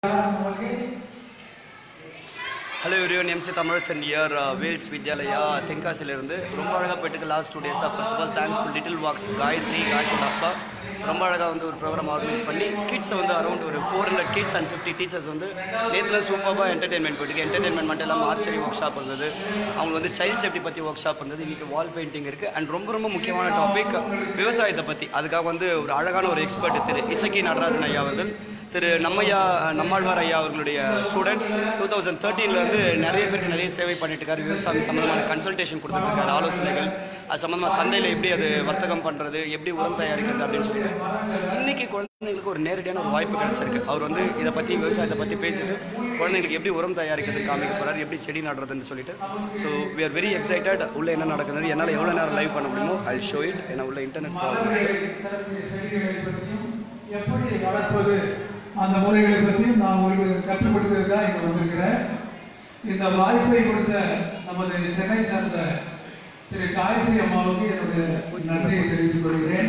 நமக்கு hello everyone MC Tamilarasan here Vels Vidyalaya தென்காசியிலிருந்து ரொம்ப அழகாக போயிட்டு லாஸ்ட் டூ டேஸாக first of all thanks to little walks Gayathri Gayathri அப்பா ரொம்ப அழகாக வந்து ஒரு ப்ரோக்ராம் ஆர்கனைஸ் பண்ணி கிட்ஸை வந்து அரௌண்ட் ஒரு four hundred kids and fifty teachers வந்து நேற்றில் சூப்பராக என்டர்டைன்மெண்ட் போயிட்டு என்டர்டைன்மெண்ட் மட்டும் இல்லாமல் ஆர்ச்சரி ஒர்க் ஷாப் இருந்தது அவங்க வந்து சைல்ட் சேஃப்டி பற்றி ஒர்க் ஷாப் இருந்தது இன்றைக்கி வால் பெயிண்டிங் இருக்குது அண்ட் ரொம்ப ரொம்ப முக்கியமான டாபிக் விவசாயத்தை பற்றி அதுக்காக வந்து ஒரு அழகான ஒரு எக்ஸ்பர்ட் திரு இசக்கி நடராஜன் ஐயா அவர்கள் திரு நம்மையா நம்மாழ்வார் ஐயா அவர்களுடைய ஸ்டூடெண்ட் டூ தௌசண்ட் தேர்ட்டீன்லேருந்து நிறைய பேருக்கு நிறைய சேவை பண்ணிட்டு இருக்காரு விவசாயம் சம்மந்தமான கன்சல்டேஷன் கொடுத்துருக்காரு ஆலோசனைகள் அது சம்மந்தமாக சந்தையில் எப்படி அது வர்த்தகம் பண்ணுறது எப்படி உரம் தயாரிக்கிறது அப்படின்னு சொல்லிட்டு இன்னைக்கு குழந்தைங்களுக்கு ஒரு நேரடியான ஒரு வாய்ப்பு கிடைச்சிருக்கு அவர் வந்து இதை பற்றி விவசாயத்தை பற்றி பேசிட்டு குழந்தைங்களுக்கு எப்படி உரம் தயாரிக்கிறது காமிக்க போகிறார் எப்படி செடி நடுறதுன்னு சொல்லிட்டு so we are very excited உள்ள என்ன நடக்குதுன்னு என்னால் எவ்வளோ நேரம் லைவ் பண்ண முடியுமோ ஐ ஷோ இட் ஏன்னா உள்ள இன்டர்நெட் ப்ராப்ளம் தரக்கூடிய செடிகளை பற்றியும் எப்படி வளர்ப்பது அந்த முறைகளை பற்றியும் நான் உங்களுக்கு கற்றுக் கொடுக்கிறதுக்காக இங்கே வந்திருக்கிறேன் இந்த வாய்ப்பை கொடுத்த நமது சென்னை சார்ந்த திரு காயத்ரி அம்மாவுக்கு என்னுடைய நன்றியை தெரிவித்துக் கொள்கிறேன்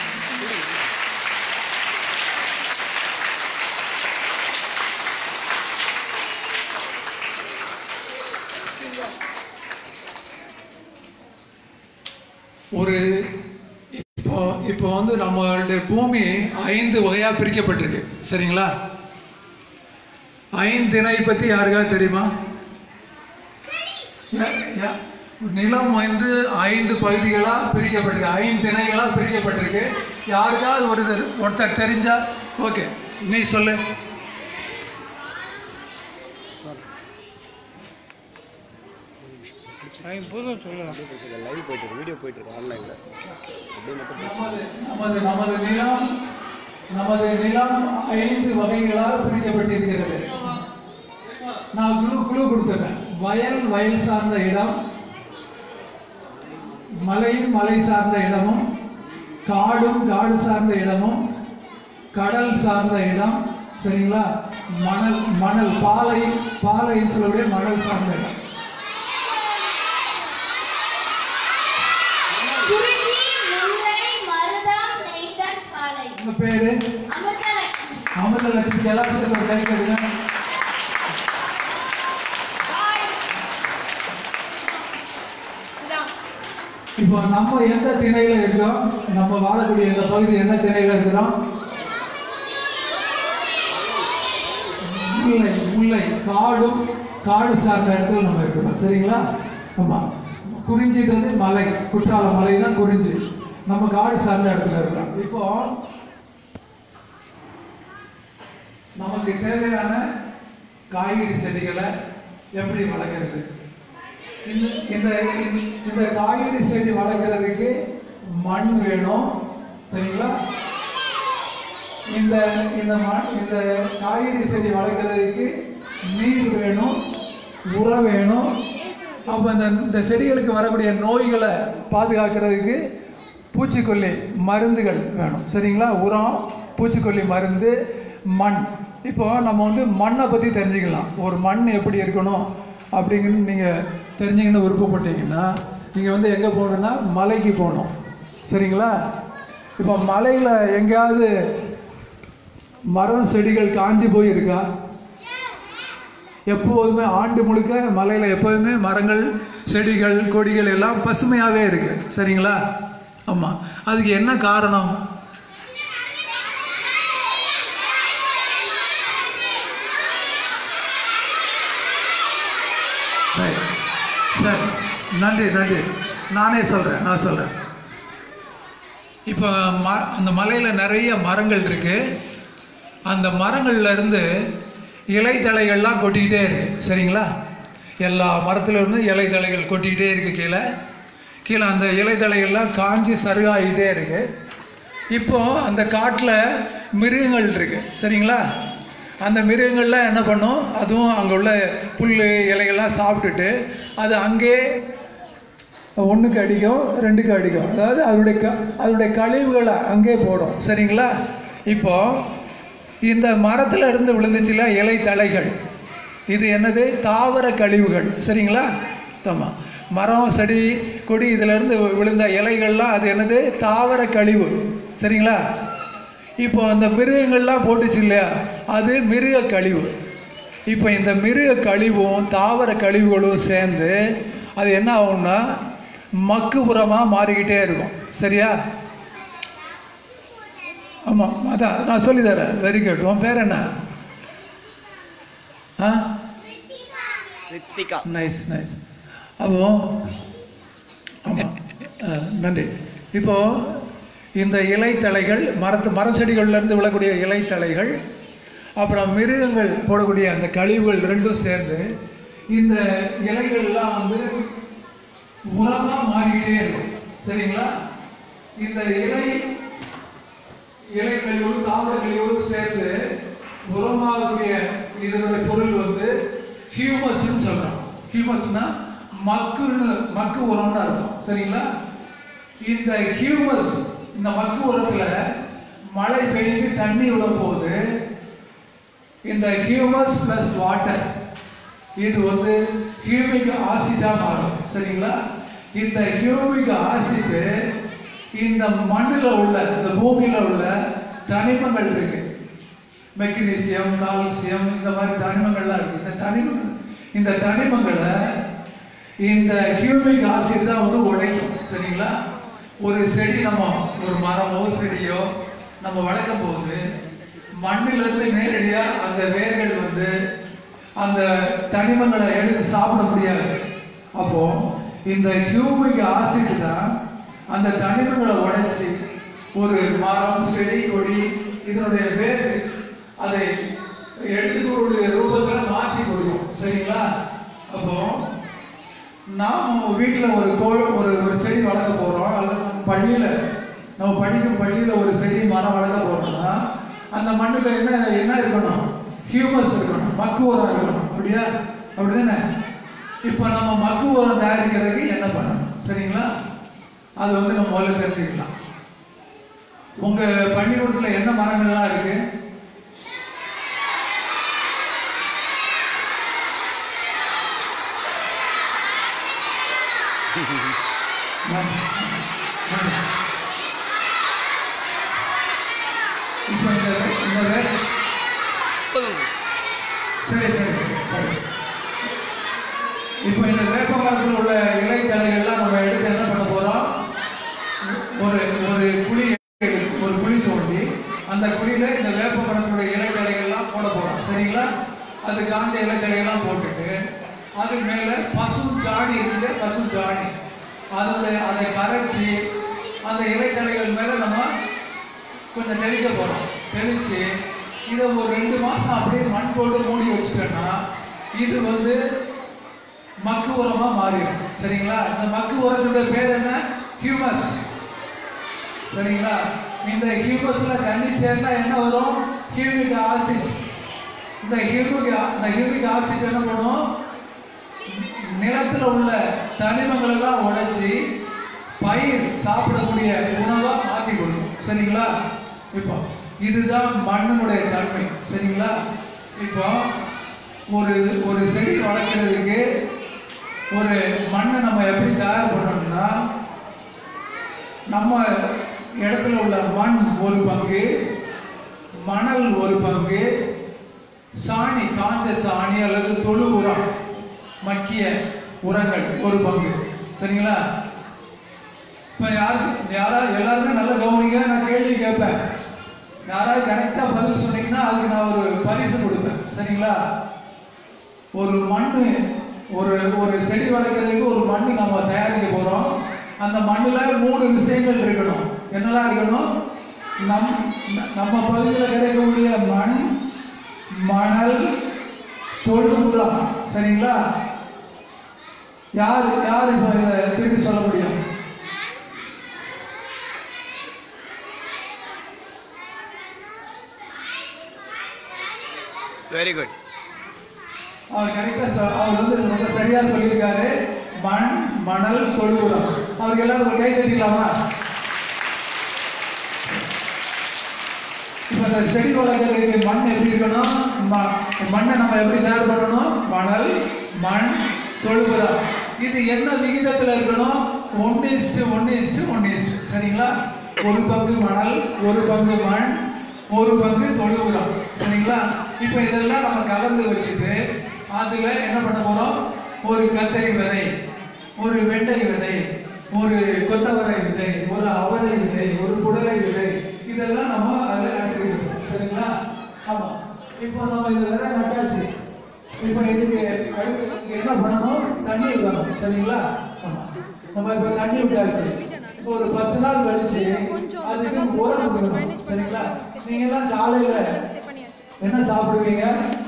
ஒரு இப்போ இப்போ வந்து நம்மளுடைய பூமி ஐந்து வகையாக பிரிக்கப்பட்டிருக்கு சரிங்களா ஐந்திணை பற்றி யாருக்காவது தெரியுமா யா- யா- நிலம் வந்து ஐந்து பகுதிகளாக பிரிக்கப்பட்டிருக்கு ஐந்து திணைகளாக பிரிக்கப்பட்டிருக்கு யாருக்காவது ஒருத்தர் ஒருத்தர் தெரிஞ்சா ஓகே நீ சொல்லு லைவ் போயிட்டு இருக்கு வீடியோ போயிட்டு இருக்கு ஆன்லைனில் அப்படியே மட்டும் நமது நமது நமது நிலம் நமது நிலம் ஐந்து வகைகளாக பிரிக்கப்பட்டிருக்கிறது நான் குழு குழு கொடுத்துறேன் வயல் வயல் சார்ந்த இடம் மலை மலை சார்ந்த இடமும் காடும் காடு சார்ந்த இடமும் கடல் சார்ந்த இடம் சரிங்களா மணல் மணல் பாலை பாலைன்னு சொல்லக்கூடிய மணல் சார்ந்த இடம் குறிஞ்சி முல்லை மருதம் நெய்தல் பாலை உங்க பேரு அமிர்தலட்சுமி அமிர்தலட்சுமி எல்லாத்துக்கும் ஒரு கை கட்டுங்க இப்போ நம்ம எந்த திணையில இருக்கிறோம் நம்ம வாழக்கூடிய இந்த பகுதி என்ன திணையில இருக்கிறோம் முல்லை முல்லை காடும் காடு சார்ந்த இடத்துல நம்ம இருக்கிறோம் சரிங்களா ஆமா குறிஞ்சின்றது மலை குற்றால மலை தான் குறிஞ்சி நம்ம காடு சார்ந்த இடத்துல இருக்கிறோம் இப்போ நமக்கு தேவையான காய்கறி செடிகளை எப்படி வளர்க்கறது இந்த இந்த இந்த காய்கறி செடி வளர்க்கறதுக்கு மண் வேணும் சரிங்களா இந்த இந்த மண் இந்த காய்கறி செடி வளர்க்கறதுக்கு நீர் வேணும் உரம் வேணும் அப்போ இந்த இந்த செடிகளுக்கு வரக்கூடிய நோய்களை பாதுகாக்கிறதுக்கு பூச்சிக்கொல்லி மருந்துகள் வேணும் சரிங்களா உரம் பூச்சிக்கொல்லி மருந்து மண் இப்போ நம்ம வந்து மண்ணை பற்றி தெரிஞ்சுக்கலாம் ஒரு மண் எப்படி இருக்கணும் அப்படிங்கன்னு நீங்கள் தெரிஞ்சுக்கணும்னு விருப்பப்பட்டீங்கன்னா நீங்கள் வந்து எங்கே போகணுன்னா மலைக்கு போகணும் சரிங்களா இப்போ மலையில் எங்கேயாவது மரம் செடிகள் காஞ்சி போயிருக்கா எப்போதுமே ஆண்டு முழுக்க மலையில் எப்போதுமே மரங்கள் செடிகள் கொடிகள் எல்லாம் பசுமையாகவே இருக்கு சரிங்களா ஆமாம் அதுக்கு என்ன காரணம் சரி சரி நன்றி நன்றி நானே சொல்கிறேன் நான் சொல்கிறேன் இப்போ ம அந்த மலையில் நிறைய மரங்கள் இருக்கு அந்த மரங்கள்ல இருந்து இலைத்தழைகள்லாம் கொட்டிக்கிட்டே இருக்கு சரிங்களா எல்லா மரத்துல இருந்து இலைத்தழைகள் கொட்டிக்கிட்டே இருக்கு கீழே கீழே அந்த இலைத்தழைகள்லாம் காஞ்சி சருகாகிட்டே இருக்கு இப்போ அந்த காட்டில் மிருகங்கள் இருக்கு சரிங்களா அந்த மிருகங்கள்லாம் என்ன பண்ணும் அதுவும் அங்கே உள்ள புல் இலைகள்லாம் சாப்பிட்டுட்டு அது அங்கே ஒன்றுக்கு அடிக்கும் ரெண்டுக்கு அடிக்கும் அதாவது அதனுடைய க அதனுடைய கழிவுகளை அங்கே போடும் சரிங்களா இப்போ இந்த மரத்துல இருந்து விழுந்துச்சுல இலை தழைகள் இது என்னது தாவர கழிவுகள் சரிங்களா ஆமாம் மரம் செடி கொடி இதிலிருந்து விழுந்த இலைகள்லாம் அது என்னது தாவர கழிவு சரிங்களா இப்போ அந்த மிருகங்கள்லாம் போட்டுச்சு இல்லையா அது மிருக கழிவு இப்போ இந்த மிருக கழிவும் தாவர கழிவுகளும் சேர்ந்து அது என்ன ஆகும்னா மக்கு உரமாக மாறிக்கிட்டே இருக்கும் சரியா ஆமாம் அதான் நான் சொல்லி தரேன் வெரி குட் உன் பேர் என்ன ஆ ரித்திகா நைஸ் நைஸ் அப்போ ஆமாம் நன்றி இப்போ இந்த இலைத்தழைகள் மரத்து மரம் செடிகள்லேருந்து விழக்கூடிய இலைத்தழைகள் அப்புறம் மிருகங்கள் போடக்கூடிய அந்த கழிவுகள் ரெண்டும் சேர்ந்து இந்த இலைகள்லாம் வந்து உரமாக மாறிக்கிட்டே இருக்கும் சரிங்களா இந்த இலை இலை கழிவோடு தாவர கழிவோடு சேர்த்து உரமாகக்கூடிய இதனுடைய பொருள் வந்து ஹியூமஸ்ன்னு சொல்றோம் ஹியூமஸ்னா மக்குன்னு மக்கு உரம்னு அர்த்தம் சரிங்களா இந்த ஹியூமஸ் இந்த மக்கு உரத்துல மழை பெய்து தண்ணி விட போது இந்த ஹியூமஸ் பிளஸ் வாட்டர் இது வந்து ஹியூமிக் ஆசிடா மாறும் சரிங்களா இந்த ஹியூமிக் ஆசிட் இந்த மண்ணில் உள்ள இந்த பூமியில உள்ள தனிமங்கள் இருக்கு மெக்னீசியம் கால்சியம் இந்த மாதிரி தனிமங்கள்லாம் இருக்கு இந்த தனிமங்கள் இந்த தனிமங்களை இந்த ஹியூமிக் ஆசிட் தான் வந்து உடைக்கும் சரிங்களா ஒரு செடி நம்ம ஒரு மரமோ செடியோ நம்ம வளர்க்கும் போது மண்ணிலிருந்து நேரடியா அந்த வேர்கள் வந்து அந்த தனிமங்களை எடுத்து சாப்பிட முடியாது அப்போ இந்த ஹியூமிக் ஆசிட் தான் அந்த தனிமங்களை உடைச்சி ஒரு மரம் செடி கொடி இதனுடைய வேர் அதை எடுத்துக்கூடிய ரூபத்தில் மாற்றி கொடுக்கும் சரிங்களா அப்போ நாம் வீட்டில் ஒரு தோல் ஒரு ஒரு செடி வளர்க்க போகிறோம் அல்லது நம்ம பள்ளியில் நம்ம படிக்கும் பள்ளியில் ஒரு செடி மரம் வளர்க்க போகிறோம்னா அந்த மண்ணில் என்ன என்ன இருக்கணும் ஹியூமஸ் இருக்கணும் மக்கு உரம் இருக்கணும் அப்படியா அப்படிதானே இப்போ நம்ம மக்கு உரம் தயாரிக்கிறதுக்கு என்ன பண்ணணும் சரிங்களா அது வந்து நம்ம முதல்ல தெரிஞ்சுக்கலாம் உங்கள் பள்ளிக்கூடத்தில் என்ன மரங்கள்லாம் இருக்குது இப்போ இந்த இந்த வே- போதும் சரி சரி சரி இப்போ இந்த வேப்ப மரத்தில் உள்ள இலை தலைகள்லாம் நம்ம எடுத்து என்ன பண்ண போறோம் ஒரு ஒரு குழி ஒரு குழி தோண்டி அந்த குழியில இந்த வேப்ப மரத்துடைய இலை தலைகள்லாம் போட போறோம் சரிங்களா அது காஞ்ச இலை தலைகள்லாம் போட்டுட்டு அது மேல பசு ஜாடி இருக்கு பசு ஜாடி அதில் அதை கரைச்சி அந்த இலை தலைகள் மேல நம்ம கொஞ்சம் தெளிக்க போறோம் தெளிச்சு இதை ஒரு ரெண்டு மாசம் அப்படியே மண் போட்டு மூடி வச்சுட்டோம்னா இது வந்து மக்கு உரமா மாறிடும் சரிங்களா இந்த மக்கு உரத்துடைய பேர் என்ன ஹியூமஸ் சரிங்களா இந்த ஹியூமஸ்ல தண்ணி சேர்ந்தா என்ன வரும் ஹியூமிக் ஆசிட் இந்த ஹியூமிக் இந்த ஹியூமிக் ஆசிட் என்ன பண்ணும் நிலத்துல உள்ள தனிமங்கள் எல்லாம் உடைச்சி பயிர் சாப்பிடக்கூடிய உணவா மாத்தி கொடுக்கும் சரிங்களா இப்போ இதுதான் மண்ணினுடைய தன்மை சரிங்களா இப்போ ஒரு ஒரு செடி வளர்க்கறதுக்கு ஒரு மண்ணை நம்ம எப்படி தயார் பண்ணணும்னா நம்ம இடத்துல உள்ள மண் ஒரு பங்கு மணல் ஒரு பங்கு சாணி காஞ்ச சாணி அல்லது தொழு உரம் மக்கிய உரங்கள் ஒரு பங்கு சரிங்களா இப்போ யாரு யாராவது எல்லாருமே நல்ல கவனிங்க நான் கேள்வி கேட்பேன் யாராவது கரெக்டாக பதில் சொன்னீங்கன்னா அதுக்கு நான் ஒரு பரிசு கொடுப்பேன் சரிங்களா ஒரு மண்ணு ஒரு ஒரு செடி வளர்க்கறதுக்கு ஒரு மண்ணு நம்ம தயாரிக்க போறோம் அந்த மண்ணில் மூணு விஷயங்கள் இருக்கணும் என்னெல்லாம் இருக்கணும் நம் ந- நம்ம பகுதியில் கிடைக்கக்கூடிய மண் மணல் தொழு உரம் சரிங்களா யார் யார் இப்போ இதை திருப்பி சொல்ல முடியும் வெரி குட் அவர் கரெக்டாக அவர் வந்து ரொம்ப சரியா சொல்லியிருக்காரு மண் மணல் தொழு உரம் அவருக்கு எல்லாரும் ஒரு கை தட்டிக்கலாமா இப்போ இந்த செடி வளர்க்கறதுக்கு மண் எப்படி இருக்கணும் ம- மண்ணை நம்ம எப்படி தயார் பண்ணணும் மணல் மண் தொழு உரம் இது என்ன விகிதத்தில் இருக்கணும் ஒன்று இஸ்ட்டு ஒன்று இஸ்ட்டு ஒன்று இஸ்ட்டு சரிங்களா ஒரு பங்கு மணல் ஒரு பங்கு மண் ஒரு பங்கு தொழு உரம் சரிங்களா இப்போ இதெல்லாம் நம்ம கலந்து வச்சுட்டு அதுல என்ன பண்ண போறோம் ஒரு கத்தரி விதை ஒரு வெண்டை விதை ஒரு கொத்தவரை விதை ஒரு அவரை விதை ஒரு புடலை விதை இதெல்லாம் நம்ம அதில் நட்டுக்கிறோம் சரிங்களா ஆமா இப்போ நம்ம இந்த விதை நட்டாச்சு இப்போ இதுக்கு அடுத்து இதுக்கு என்ன பண்ணணும் தண்ணி விடணும் சரிங்களா ஆமா நம்ம இப்போ தண்ணி விட்டாச்சு இப்போ ஒரு பத்து நாள் கழிச்சு அதுக்கு உரம் கொடுக்கணும் சரிங்களா நீங்க எல்லாம் காலையில என்ன சாப்பிடுவீங்க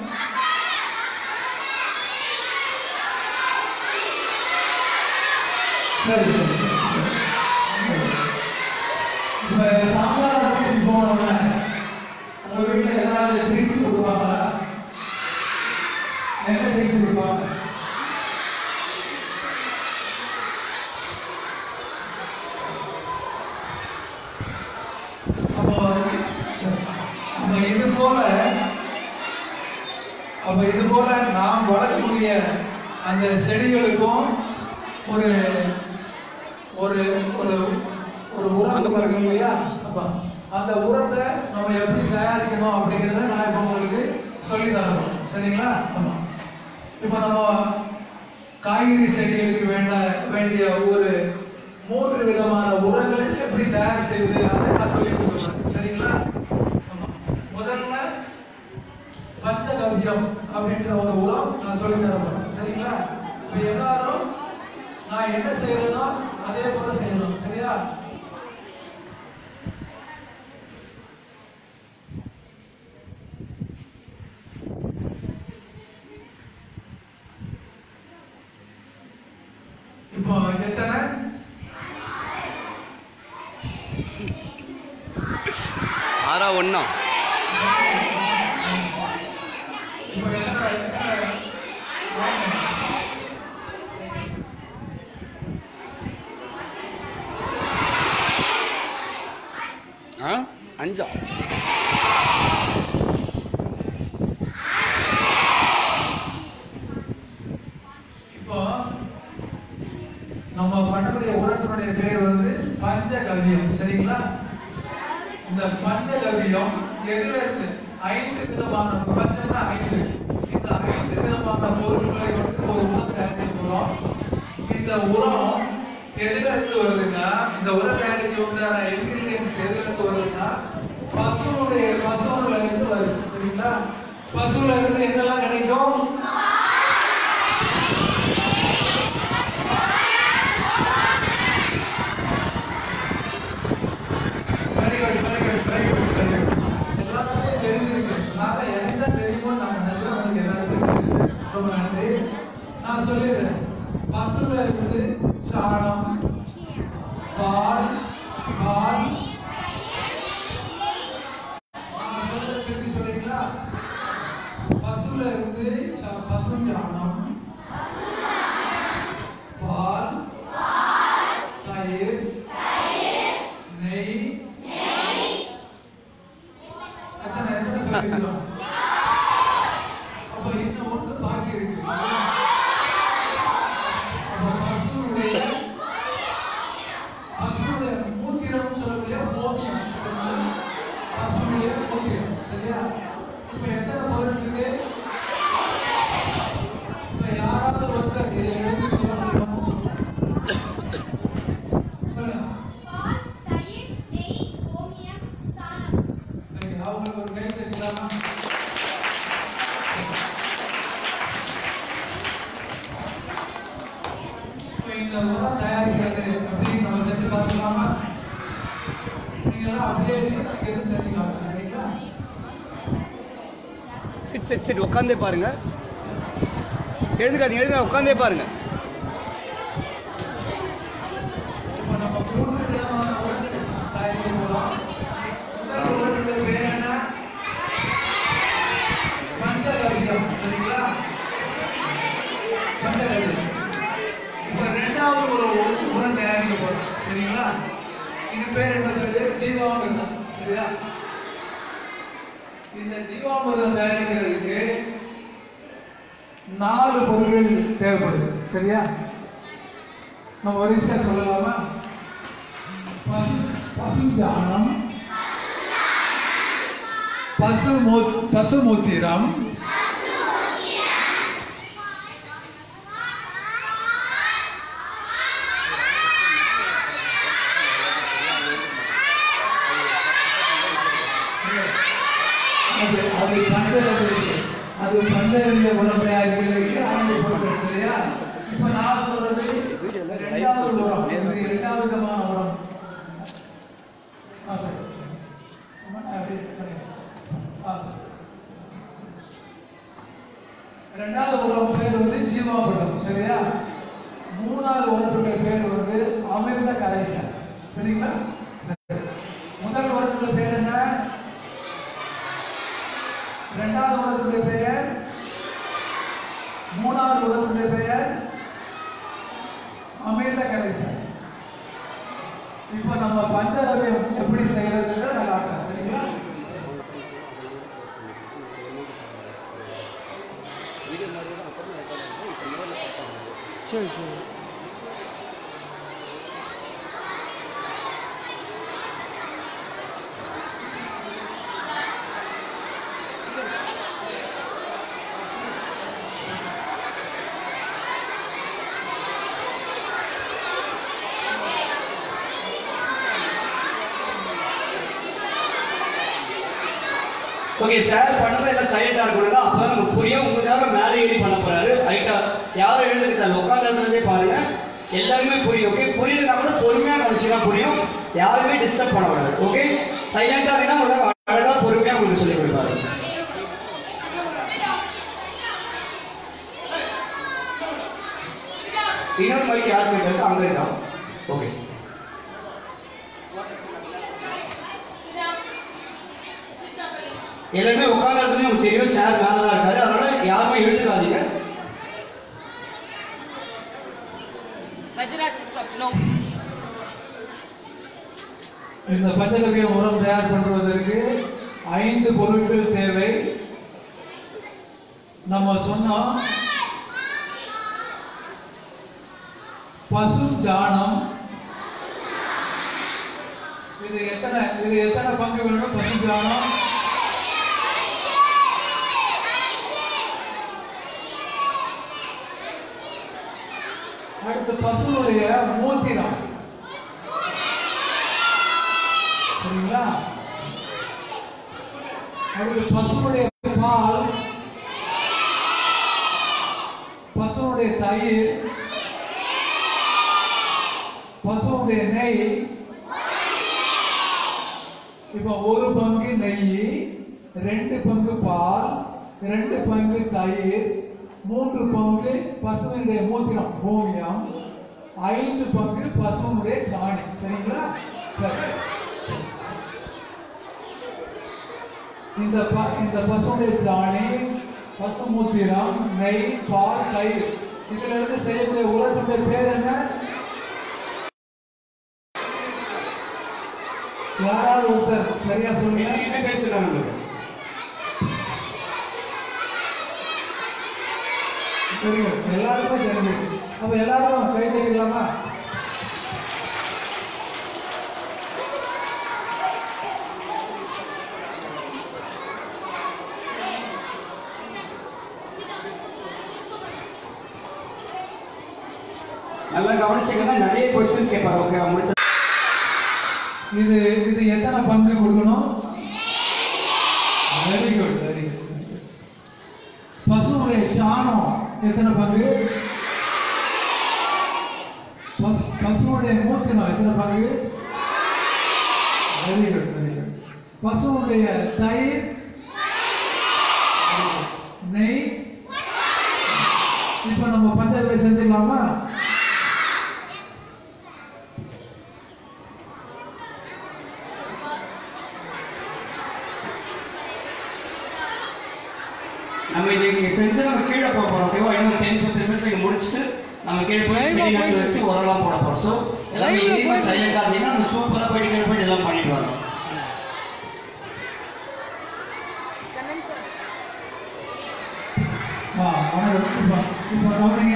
சரி சரி சரி. இப்ப சாம்பார் ஆஃபீஸ் போனோம்னா உங்க வீட்டுல ஏதாவது ட்ரிங்க்ஸ் கொடுப்பாங்களா என்ன ட்ரிங்க்ஸ் கொடுப்பாங்க அப்போ சரி. அப்ப இது போல அப்ப இது போல நாம் வளர்க்கக்கூடிய அந்த செடிகளுக்கும் ஒரு ஒரு ஒரு ஒரு உரம் கொடுக்கணும் இல்லையா அப்ப அந்த உரத்தை நம்ம எப்படி தயாரிக்கணும் அப்படிங்கிறத நான் இப்போ உங்களுக்கு சொல்லி தரணும் சரிங்களா ஆமா இப்போ நம்ம காய்கறி செடிகளுக்கு வேண்ட வேண்டிய ஒரு மூன்று விதமான உரங்கள் எப்படி தயார் செய்வது அதை நான் சொல்லி கொடுக்குறேன் சரிங்களா ஆமா முதல்ல பஞ்சகவ்யம் அப்படின்ற ஒரு உரம் நான் சொல்லி தரேன் சரிங்களா இப்போ எல்லாரும் நான் என்ன செய்யறேனோ அதே போல செய்யணும் சரியா இப்போ எத்தனை ஆறா ஒன்றா இப்போ எத்தனை எத்தனை ஆ அஞ்சா இப்போ நம்ம பண்ணக்கூடிய உரத்தினுடைய பேர் வந்து பஞ்சகவ்யம் சரிங்களா இந்த பஞ்சகவ்யம் எதுல இருக்கு ஐந்து விதமான பஞ்சம்னா ஐந்து இந்த ஐந்து விதமான பொருட்களை கொண்டு ஒரு உரம் தயாரிக்க போறோம் இந்த உரம் எதுல இருந்து வருதுன்னா இந்த உரம் தயாரிக்க உண்டான இன்கிரியன்ஸ் எதுல இருந்து வருதுன்னா பசுவுடைய பசுவுல இருந்து வருது சரிங்களா பசுல இருந்து என்னெல்லாம் கிடைக்கும் very good very good very good very good எல்லாருமே தெரிஞ்சிருக்கு நான் தான் எனக்கு தான் தெரியுமோ நான் நினைச்சேன் உங்களுக்கு எல்லாருக்கும் தெரியும். ரொம்ப நன்றி நான் சொல்லிடுறேன் பசுல இருந்து சாணம் பால் பால் நான் சொல்றதை திருப்பி சொல்றீங்களா பசுல இருந்து சா- பசு சாணம் பால் தயிர் நெய் எத்தனை எத்தனை சொல்லிருக்கோம் அப்ப இன்னும் ஒன்று பாக்கி இருக்கு அப்ப பசுவுடைய பசுவுடைய மூத்திரம் சொல்லக்கூடிய ஓமியம் சரிங்களா? பசுவுடைய மூத்திரம் சரியா இப்ப எத்தனை பொருள் இருக்கு இப்ப யாராவது ஒருத்தர் இதை எடுத்து சொல்ல முடியுமா? சொல்லுங்க பால், தயிர், நெய், கோமியம், சாணம். சரி, அவங்களுக்கு ஒரு கை தட்டலாமா இப்ப இந்த உரம் தயாரிக்கிறது அப்படின்னு நம்ம செஞ்சு பார்க்கலாமா நீங்களாம் அப்படியே எது செஞ்சுக்கலாம் சரிங்களா சிட் சிட் சிட் உட்காந்தே பாருங்க எழுதுக்காதீங்க எழுதுங்க உட்காந்தே பாருங்க இப்போ நம்ம மூன்று விதமான உரங்கள் தயாரிக்க போறோம் முதல் உரத்துடைய பேர் என்ன பஞ்சகவ்யம் சரிங்களா பஞ்சகவ்யம் இப்போ ரெண்டாவது ஒரு உ- உரம் தயாரிக்க போறோம் சரிங்களா இது பேர் என்ன பேரு ஜீவாமிர்தம் சரியா இந்த ஜீவாமிர்தம் தயாரிக்கிறதுக்கு நாலு பொருட்கள் தேவைப்படுது சரியா நம்ம வரிசையா சொல்லலாமா பசு பசு ஜானம் பசுமூ பசுமூத்திரம் அது அது பஞ்சரத்துக்கு அது பஞ்சரங்க உடம்பையா இருக்கிறதுக்கு ஆண்டு போட்டது சரியா இப்ப நான் சொல்றது ரெண்டாவது உரம் இது ரெண்டாவது விதமான உரம் ஆ சரி அம்மா, நான் அப்படியே பண்ணிடுறேன். ஆ சரி ரெண்டாவது உரம் பேர் வந்து ஜீவாமிர்தம் சரியா மூணாவது உரத்துடைய பேர் வந்து அமிர்த கரைசல் சரிங்களா சரி. முதல் உரத்துடைய பேர் என்ன இரண்டாவது உலகத்துடைய பெயர் மூணாவது உலகத்துடைய பெயர் அமிர்த கரைசல் இப்போ நம்ம பஞ்சகவியம் எப்படி செய்யறதுன்னு நான் காட்டுறேன் சரிங்களா சரி சரி ஓகே சார் பண்ணும்போது எல்லாம் சைலண்டாக இருக்கணுங்க அப்போ தான் நமக்கு புரியும் உங்களுக்காக மேலே ஏறி பண்ண போறாரு ரைட்டா யாரும் எழுந்துக்கிட்டாங்க உட்காந்த இடத்துலேருந்தே பாருங்க எல்லாருமே புரியும் ஓகே புரியலனா கூட பொறுமையாக கவனிச்சுனா புரியும் யாருமே டிஸ்டர்ப் பண்ணக்கூடாது ஓகே சைலண்டாக இருந்தால் உங்களுக்கு அழகாக பொறுமையாக உங்களுக்கு சொல்லி கொடுப்பாரு இன்னொரு மைக் யார் போயிட்டு அங்கே இருக்கா ஓகே சார் எல்லாருமே உட்கார்ந்த இடத்துல உங்களுக்கு தெரியும் சார் மேலே தான் இருக்காரு அதனால யாருமே எழுந்துக்காதீங்க Vajraj no. இந்த பஞ்சகவிய உரம் தயார் பண்ணுவதற்கு ஐந்து பொருட்கள் தேவை நம்ம சொன்னோம் பசு ஜாணம் இது எத்தனை இது எத்தனை பங்கு வேணும் பசு ஜாணம் அடுத்து பசுவுடைய மூத்திரம் சரிங்களா அடுத்து பசுவுடைய பால் பசுவுடைய தயிர் பசுவுடைய நெய் இப்போ ஒரு பங்கு நெய் ரெண்டு பங்கு பால் ரெண்டு பங்கு தயிர் மூன்று பங்கு பசுவினுடைய மூத்திரம் கோமியம் ஐந்து பங்கு பசுவினுடைய சாணி சரிங்களா சரி இந்த ப இந்த பசுவுடைய சாணி பசு மூத்திரம் நெய் பால் தயிர் இதுல இருந்து செய்யக்கூடிய உரத்துடைய பேர் என்ன யாராவது ஒருத்தர் சரியா சொல்லுங்க என்ன பேர் சொல்றாங்க தெரியும் எல்லாருக்குமே தெரியும் அப்ப எல்லாரும் கை தட்டிக்கலாமா நல்லா கவனிச்சுக்கங்க நிறைய கொஸ்டின்ஸ் கேட்பாரு ஓகே முடிச்ச இது இது எத்தனை பங்கு கொடுக்கணும் வெரி குட் வெரி குட் பசுவுடைய சாணம் எத்தனை பங்கு பசு பசுவுடைய மூத்திரம் எத்தனை பங்கு வெரி குட் வெரி குட் பசுவுடைய தயிர் நெய் இப்போ நம்ம பஞ்சகலை செஞ்சுக்கலாமா நம்ம இதை நீங்க செஞ்சு நம்ம கீழே போக போறோம் ஓகேவா இன்னும் டென் ஃபிஃப்டின் மினிட்ஸ் நீங்க முடிச்சுட்டு நம்ம கீழே போய் Live-ஆ செடி நட்டு போயிட்டு வச்சு உரம்லாம் போட போறோம் ஸோ எல்லாமே Live-ல எங்கேயுமே போயிட்டு சைலண்டாக இருந்தீங்கன்னா நம்ம சூப்பராக போயிட்டு கீழே போயிட்டு எல்லாம் பண்ணிட்டு வரோம் ஆ வணக்கம் இப்போ இப்போ கவனிங்க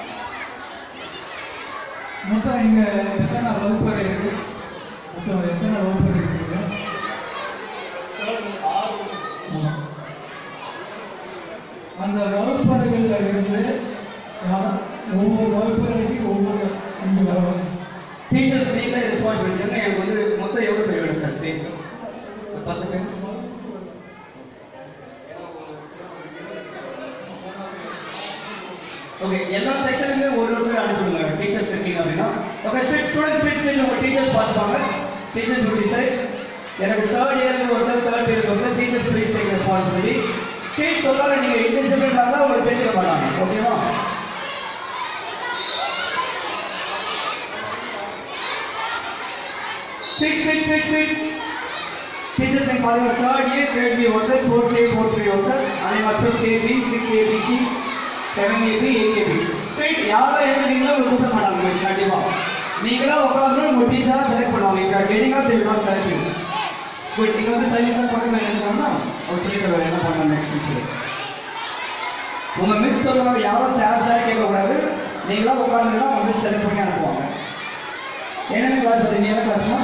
மொத்தம் இங்க எத்தனை வகுப்பறை இருக்கு மொத்தம் எத்தனை வகுப்பறை இருக்குது அந்த வகுப்பறைகளில் இருந்து வர- ஒவ்வொரு வகுப்பறைக்கு ஒவ்வொரு இங்கே வரும் டீச்சர்ஸ் நீங்களே ரெஸ்பான்சிபிலிட்டி எனக்கு வந்து மொத்தம் எவ்வளோ பேர் வேணும் சார் ஸ்டேஜ் பத்து பேர் ஓகே எல்லா செக்ஷனுமே ஒரு ஒரு பேர் அனுப்பிடுங்க டீச்சர்ஸ் இருக்கீங்க அப்படின்னா okay sit student sit sit உங்கள் டீச்சர்ஸ் பார்த்துப்பாங்க டீச்சர்ஸ் will decide எனக்கு தேர்ட் இயருக்கு ஒருத்தர் தேர்ட் இயருக்கு ஒருத்தர் teachers please take responsibility teach சொல்லாத நீங்கள் இன்டிசிப்ளின் இருந்தால் உங்களை சேர்த்துக்க மாட்டாங்க ஓகேவா sit sit sit sit teachers எனக்கு பாருங்க தேர்ட் இயர் கிரேட் பி ஒருத்தர் ஃபோர்த் ஏ ஃபோர்த் பி ஒருத்தர் அதே மாதிரி fifth A B six A B C seven A B eight A B சரி யாரும் எழுதுறீங்களோ உங்களை கூப்பிட மாட்டாங்க மிஸ் கண்டிப்பாக நீங்களா உட்காந்து உங்கள் டீச்சராக செலக்ட் பண்ணுவாங்க இப்போ getting off there not select you good நீங்கள் வந்து சைலண்டாக பக்கத்தில் எழுதுனா அவர் சொல்லி தருவார் என்ன பண்ணலாம் நெக்ஸ்ட் சொல்லி உங்கள் மிஸ் சொல்லுவாங்க யாரும் சார் சார் கேட்கக்கூடாது நீங்களா உட்காந்துன்னா உங்கள் மிஸ் செலக்ட் பண்ணி அனுப்புவாங்க என்னென்ன கிளாஸ் வருது நீ என்ன கிளாஸ்மா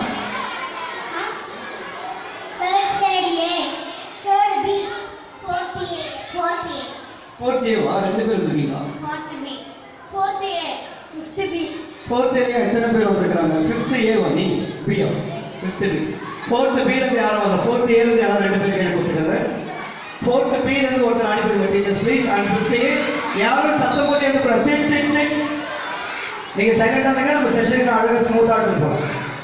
Third standard A, third B, fourth A, fourth A, fourth ஏவா ரெண்டு பேர் இருக்கீங்களா fourth B, fourth A, fifth B, fourth ஏரியா எத்தனை பேர் வந்திருக்காங்க ஃபிஃப்த் ஏவா நீ பியா ஃபிஃப்த் பி ஃபோர்த் பிலேருந்து யாரும் வரல ஃபோர்த் ஏலேருந்து யாரும் ரெண்டு பேர் கேட்டு கொடுத்துருக்காங்க ஃபோர்த் பிலேருந்து ஒருத்தர் அனுப்பிடுங்க teachers please and fifth A யாரும் சத்தம் போட்டு எழுதக்கூடாது சிட் சிட் சிட் நீங்கள் சைலண்டாக இருந்தாங்க நம்ம செஷனுக்கு அழகாக ஸ்மூத்தாக எடுத்துருப்போம்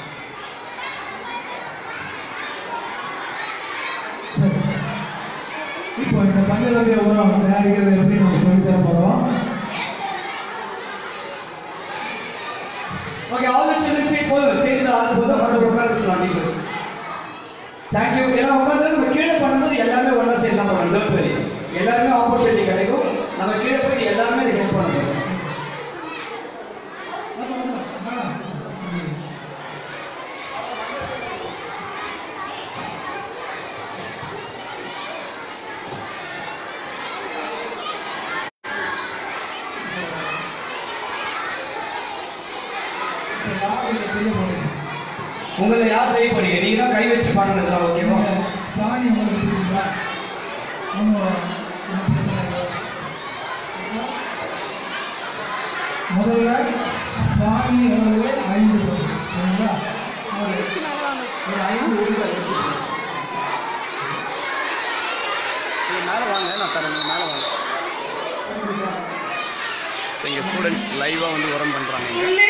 இப்போ இந்த பஞ்சலோகிய உரம் தயாரிக்கிறதை பற்றி நம்ம சொல்லித்தர போகிறோம் okay all the children seat போதும் ஸ்டேஜில் ஆள் போதும் வந்து உட்கார வச்சுலாம் டீச்சர்ஸ் தேங்க்யூ எல்லாம் உட்காந்து நம்ம கீழே பண்ணும்போது எல்லாமே ஒன்றா சேர்ந்து தான் பண்ணணும் டோன்ட் வெரி எல்லாருமே ஆப்பர்ச்சுனிட்டி கிடைக்கும் நம்ம கீழே போய் எல்லாருமே இதை ஹெல்ப் பண்ணணும் இப்போ யார் இதை செய்ய போகிறீங்க உங்களை யார் செய்ய போறீங்க நீங்க தான் கை வச்சு பண்ணணும் இதெல்லாம் ஓகேவா சாணி உங்களுக்கு பிடிக்குங்களா ஒன்றும் ஒன்றும் பிரச்சனை இல்லை முதல்ல சாமி அளவு ஐந்து பேர் சரிங்களா ஒரு ஒரு ஐந்து உருளை எடுத்துக்கோங்க. மேலே வாங்க நான் தரேன் மேலே வாங்க ஸோ இங்கே ஸ்டூடெண்ட்ஸ் லைவாக வந்து உரம் பண்ணுறாங்க இங்கே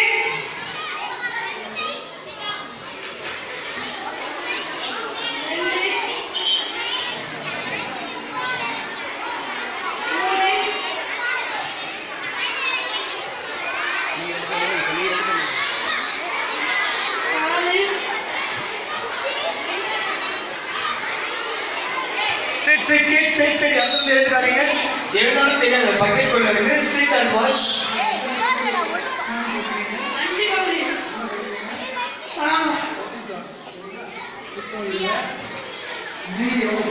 sit sit kid sit sit எந்த எழுதுக்காதீங்க எழுதாலும் தெரியாது பக்கெட் குள்ள இருக்கு சிட் அண்ட் வாட்ச் அஞ்சு பங்கு சாணம் நெய் எவ்வளோ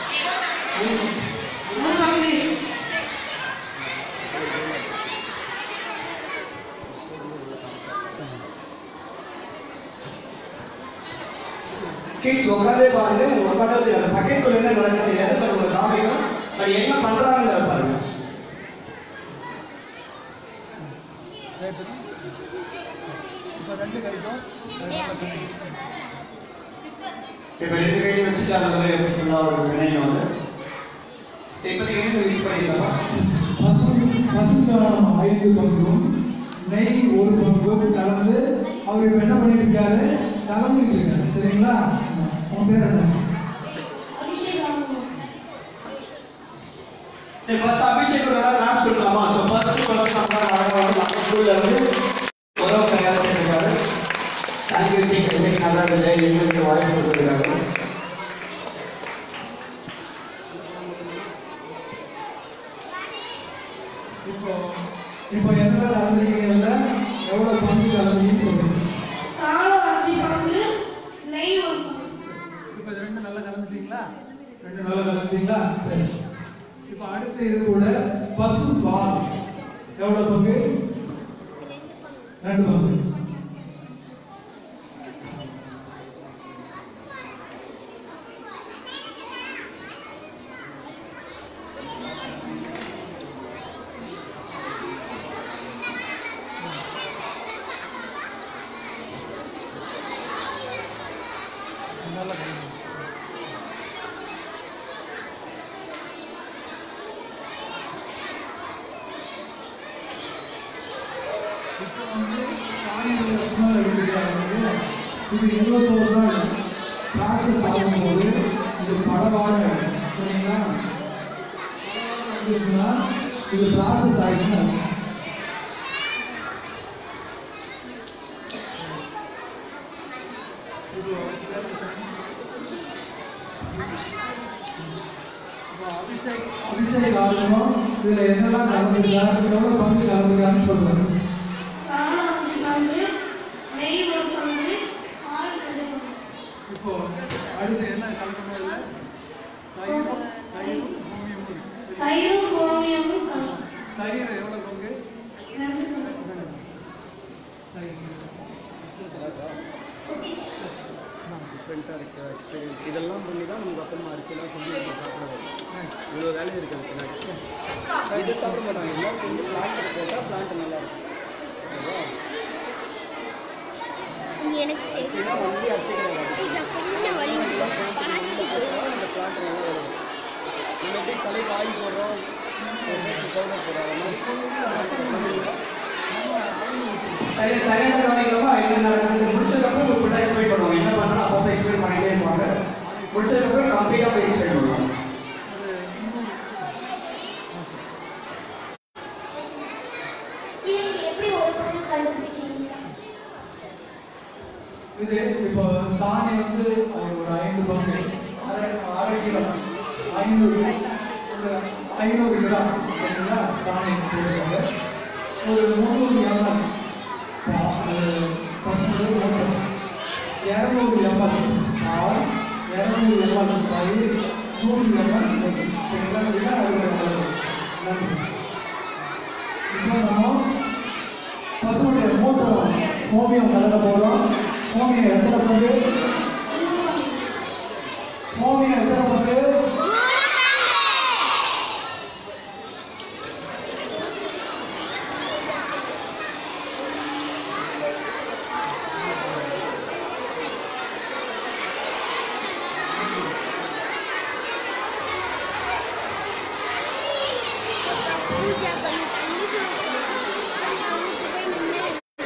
ஒரு பங்கு கிட்ஸ் உட்காந்தே பாருங்க உங்க உட்காந்து அந்த பக்கெட் குள்ள என்ன நடக்குது தெரியாது பட் உங்க சாமிக்கும் பட் என்ன பண்றாங்கன்னு பாருங்க இப்போ ரெண்டு கிடைக்கும் சரி இப்போ ரெண்டு கையும் வச்சுட்டு அந்த மாதிரி ஃபுல்லாக ஒரு வினையும் வந்து சரி இப்போ நீங்கள் யூஸ் பண்ணிக்கலாம் பசு பசுங்காலம் ஐந்து பங்கும் நெய் ஒரு பங்கும் கலந்து அவர் இப்போ என்ன பண்ணிட்டு இருக்காரு கலந்துட்டு இருக்காரு சரிங்களா உன் பேர் என்ன அபிஷேகம் சரி ஃபர்ஸ்ட் அபிஷேக் ஒரு நாள் கிளாஸ் கொடுக்கலாமா ஸோ ஃபர்ஸ்ட் ஃபர்ஸ்ட் நம்ம அழகாக வந்து நம்ம ஸ்கூலில் வந்து உறவு தயார் பண்ணிருக்காரு தேங்க்யூ சீக்கிரம் சீக்கிரம் நல்லா இருந்தது எங்களுக்கு வாய்ப்பு கொடுத்துருக்காரு இப்போ இப்போ எந்த கலந்துருக்கீங்கல்ல எவ்வளோ பங்கு கலந்துருக்கீங்கன்னு சொல்லுங்க சாணம் அஞ்சு பங்கு நெய் ஒரு பங்கு இப்போ இது ரெண்டு நல்லா கலந்துட்டீங்களா ரெண்டு நல்லா கலந்துட்டீங்களா சரி இப்போ அடுத்து இது கூட பசு பால் எவ்வளோ பங்கு ரெண்டு பங்கு இது இருபத்தோரு நாள் ப்ராசஸ் ஆகும்போது இது பரவான சரிங்களா இருக்குன்னா, இது ப்ராசஸ் ஆகிடுச்சுன்னா அபிஷேக் அபிஷேக் ஆகணும் இதில் என்னெல்லாம் கலந்துருக்காரு எவ்வளோ பங்கு கலந்துருக்காருன்னு சொல்லுவாங்க சாணம் அஞ்சு பங்கு நெய் ஒரு பங்கு பால் ரெண்டு பங்கு இப்போ அடுத்து என்ன கலக்கணும் இல்லை தயிர் தயிர் பூமியும் இருக்கு. சரி. தயிரும் கோமியமும் கலக்கும் தயிர் எவ்வளோ பங்கு ரெண்டு பங்கு டிஃப்ரெண்ட்டாக இருக்க எக்ஸ்பீரியன்ஸ் இதெல்லாம் பண்ணி தான் நமக்கு அப்புறமா அரிசியெல்லாம் செஞ்சு நம்ம சாப்பிட வரும் இவ்வளோ வேலை இருக்குது பின்னாடி இது சாப்பிட மாட்டாங்க எல்லாம் செஞ்சு பிளான்ட் போட்டால் பிளான்ட் நல்லா இருக்கும் ஓகேவா? எனக்கு அரிசினா ஒன்லி அரிசி கிடையாது இதை பண்ண வழி இந்த பிளான்ட் நல்லா வரும் நம்ம எப்படி தலை காய் போடுறோம் பவுடர் போடுறோம் அது மாதிரி சரி சரியான கவனிக்கலாமா என்ன நடக்குது முடிச்சதுக்கப்புறம் ஒரு ஃபுல்லாக எக்ஸ்பிளைன் பண்ணுவாங்க என்ன பண்ணணும் அப்பப்போ எக்ஸ்பிளைன் பண்ணிட்டே இருப்பாங்க முடிச்சதுக்கப்புறம் கம்ப்ளீட்டாக போய் எக்ஸ்பிளைன் பண்ணுவாங்க இது எப்படி ஒரு பொருள் கண்டுபிடிக்கிறீங்க இது இப்போ சாணி வந்து ஒரு ஐந்து பங்கு அரை அரை கிலோ ஐநூறு ஒரு ஐநூறு கிராம் சரிங்களா சாணி போடுவாங்க ஒரு முந்நூறு எம்எல் பசங்க ஓட்டம் இரநூறு எம்எல் பால் இரநூறு எம்எல் தயிர் நூறு எம்எல் நெய் சரிங்களா இதுதான் அதோட அளவு. நன்றி இப்போ நம்ம பசுவுடைய மூத்திரம் ஹோமியம் கலக்க போகிறோம் ஹோமியம் எத்தனை பங்கு ஹோமியம் எத்தனை பங்கு பூஜா பண்ணி தண்ணி அவங்களுக்கு போய் நின்று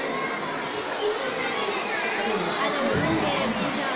அது வந்து பூஜா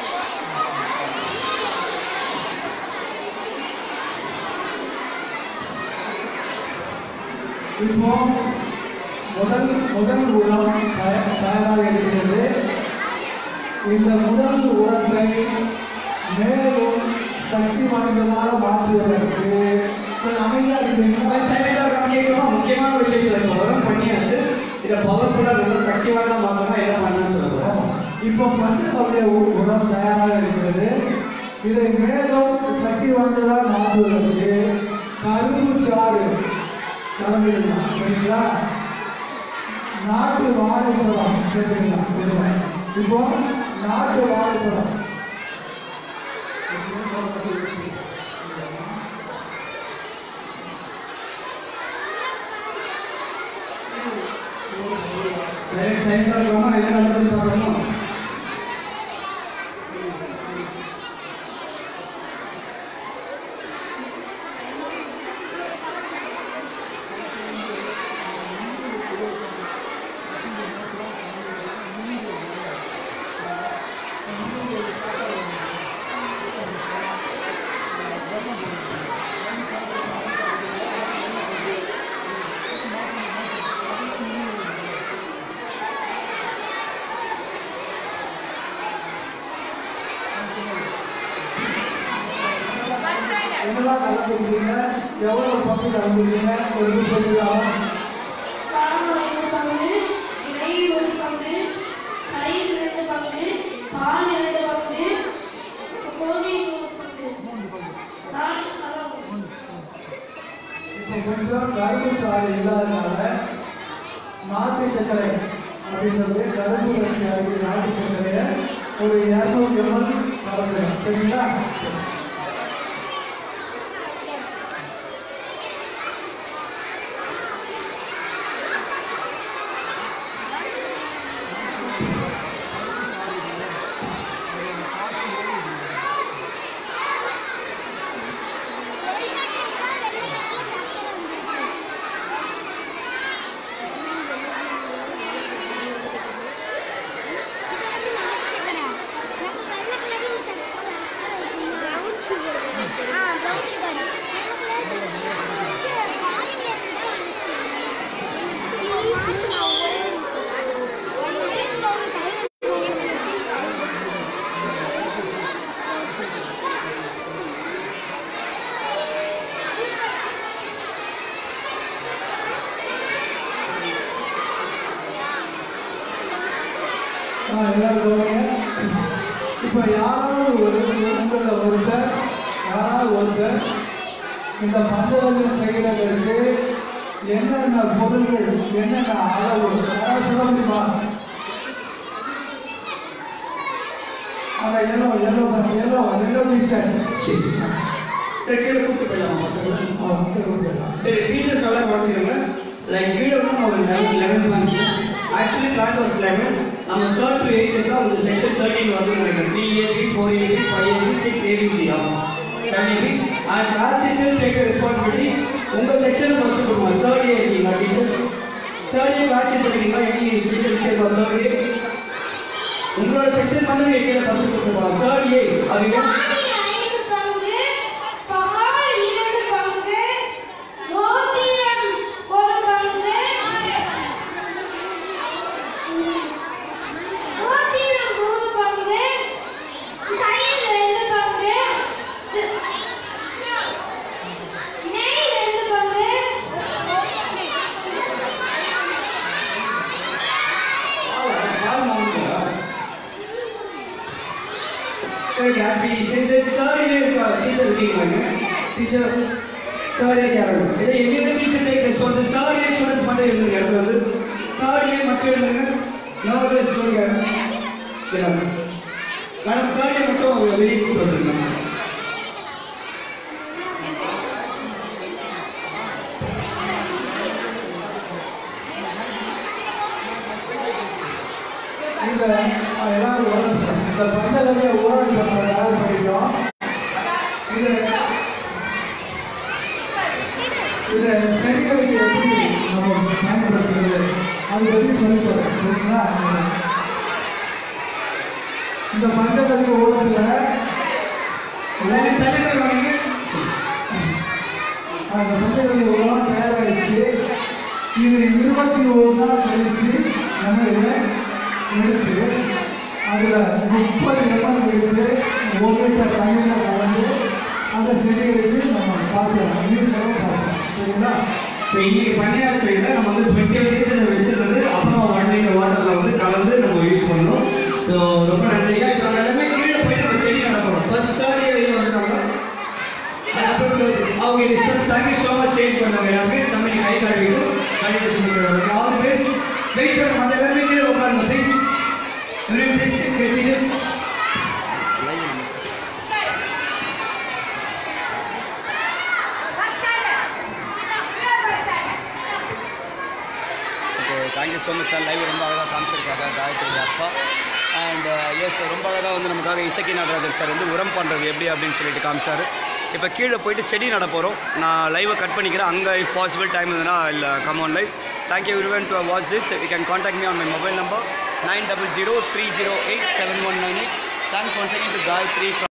இப்போ முதல் முதல் உரம் தய- தயாராக இருக்கிறது இந்த முதல் உரத்தை மேலும் சக்தி வாய்ந்ததாக மாற்றுவதற்கு கொஞ்சம் அமைதியா இருக்கீங்களா சைலண்டாக கவனிக்கலாமா முக்கியமான விஷயம் சொல்ல போகிறோம் பண்ணியாச்சு இதை பவர்ஃபுல்லாக நல்லா சக்தி வாய்ந்த மாற்றமா என்ன பண்ணணும்னு சொல்ல போகிறோம் இப்போ பஞ்சகவ்ய உ- உரம் தயாராக இருக்கிறது இதை மேலும் சக்தி வாய்ந்ததாக மாற்றுவதற்கு கரும்பு சாறு கலந்துக்கலாம் சரிங்களா நாட்டு வாழைப்பழம் சேர்த்துக்கலாம் இதுல. இப்போ நாட்டு வாழைப்பழம் சரி சைலண்டாக இருக்கலாமா என்ன நடக்குதுன்னு பார்க்கணுமா என்னெல்லாம் கலந்துருக்கீங்க எவ்வளவு பங்கு கலந்துருக்கீங்க ஒரு நிமிஷம் சொல்லுங்களா சாணம் ஐந்து பங்கு நெய் ஒரு பங்கு தயிர் ரெண்டு பங்கு பால் இரண்டு பங்கு கோமியம் ஒரு பங்கு நாலு அளவு இப்போ கொஞ்சம் கரும்பு சாறு இல்லாதனால நாட்டு சர்க்கரை அப்படின்றது கரும்பு வச்சு நாட்டு சர்க்கரையை ஒரு இரநூறு எம்எல் கலந்துடும் சரிங்களா இது வந்து நாட்டு சக்கரை ஆ எல்லாரும் கவனிங்க இப்போ யாராவது ஒரு உங்களில் ஒருத்தர் யாராவது ஒருத்தர் இந்த பஞ்சவர்ணம் செய்கிறதற்கு என்னென்ன பொருள்கள் என்னென்ன அளவு யாராவது சொல்ல முடியுமா அந்த yellow yellow yellow yellow T-shirt சரி சரி கீழே கூப்பிட்டு போயிடலாம் பசங்களை சரி டீச்சர்ஸ் நல்லா குறைச்சிருங்க லைக் கீழே வந்து நம்ம eleven eleven plans actually plan was eleven நம்ம தேர்ட் டு எயிட் தான் வந்து செக்ஷன் தேர்ட்டின் வந்து நினைக்கிறேன் three A B four A B five A B six A B C ஆகும் seven A B and class teachers take responsibility உங்கள் செக்ஷன் ஃபர்ஸ்ட் கொடுங்க தேர்ட் இயர் இருக்கீங்களா teachers third year class teacher இருக்கீங்களா எப்படி டீச்சர்ஸ் தேர்ட் இயர் உங்களோட செக்ஷன் பண்ணுங்க கீழே ஃபர்ஸ்ட் கொடுத்துருப்பாங்க தேர்ட் இயர் அவங்க பாதி ஐந்து பங்கு பால் இரண்டு பங்கு மோதிரம் ஒரு பங்கு மோதிரம் மூணு பங்கு கயிறு ரெண்டு பங்கு நெய் ரெண்டு பங்கு பால் வாங்குங்க சரி ஹாப்பி சரி சரி தேர்ட் இயர் டீச்சர் இருக்கீங்க டீச்சர் தேர்ட் இயர் யாரும் இல்லை எங்கே teacher take response third year students மட்டும் எழுதுங்க இடத்துல வந்து தேர்ட் இயர் மட்டும் எழுதுங்க நோ சொல்லுங்க சரி மேடம் தேர்ட் இயர் மட்டும் வெளியே கூப்பிட்டு வந்துருங்க இந்த அஹ், எல்லாரும் ஒரு நிமிஷம். இந்த பஞ்சகவிய ஊழல் பண்ற யார் படிக்கிறோம் இது இது செடிகளுக்கு எப்படி நம்ம பயன்படுத்துறது அது பற்றி சொல்லித் தரேன் சரிங்களா இந்த பஞ்சகவிய ஊழலில் சரி சரி வாங்க அந்த பஞ்சகவிய உரம் தயாராகிடுச்சு இது இருபத்தி ஒரு நாள் கழிச்சு நம்ம இதை எடுத்து அதில் முப்பது எம்எல் எடுத்து ஒரு லிட்டர் தண்ணியில் கலந்து அந்த செடிகளுக்கு நம்ம பாய்ச்சலாம் நீர் மூலம் பாய்ச்சலாம் சரிங்களா ஸோ இன்னைக்கு பன்னியார் சைடில் நம்ம வந்து டுவெண்ட்டி டேஸ் வச்சிருந்து அப்புறம் ஒன் லிட்டர் வாட்டரில் வந்து கலந்து நம்ம யூஸ் பண்ணணும் ஸோ ரொம்ப நன்றியா இப்போ நம்ம எல்லாமே கீழே போயிட்டு நம்ம செடி நடக்கிறோம் ஃபர்ஸ்ட் தேர்ட் இயர் வெளியே வந்துட்டாங்க அவங்க distance thank you so much change பண்ணாங்க எல்லாமே நம்ம இங்கே கை காட்டிக்கிட்டு கழிவு ஆல் பேஸ் வெயிட் பண்ண மற்ற எல்லாமே கீழே உட்காருங்க ப்ளீஸ் எவ்ரி ப்ளீஸ் பேசிட்டு okay thank you so much sir live ரொம்ப அழகாக காமிச்சிருக்காங்க காயத்ரி அப்பா அண்ட் எஸ் ரொம்ப அழகாக வந்து நமக்காக இசக்கி நடராஜன் சார் வந்து உரம் பண்ணுறது எப்படி அப்படின்னு சொல்லிட்டு காமிச்சார் இப்போ கீழே போயிட்டு செடி நட போகிறோம் நான் லைவை கட் பண்ணிக்கிறேன் அங்கே இஃப் பாசிபிள் டைம் இருந்ததுன்னா இல்லை come on live thank you every to watch this you can contact me on my mobile number nine double zero three zero eight seven one nine eight thanks one second to Gayatri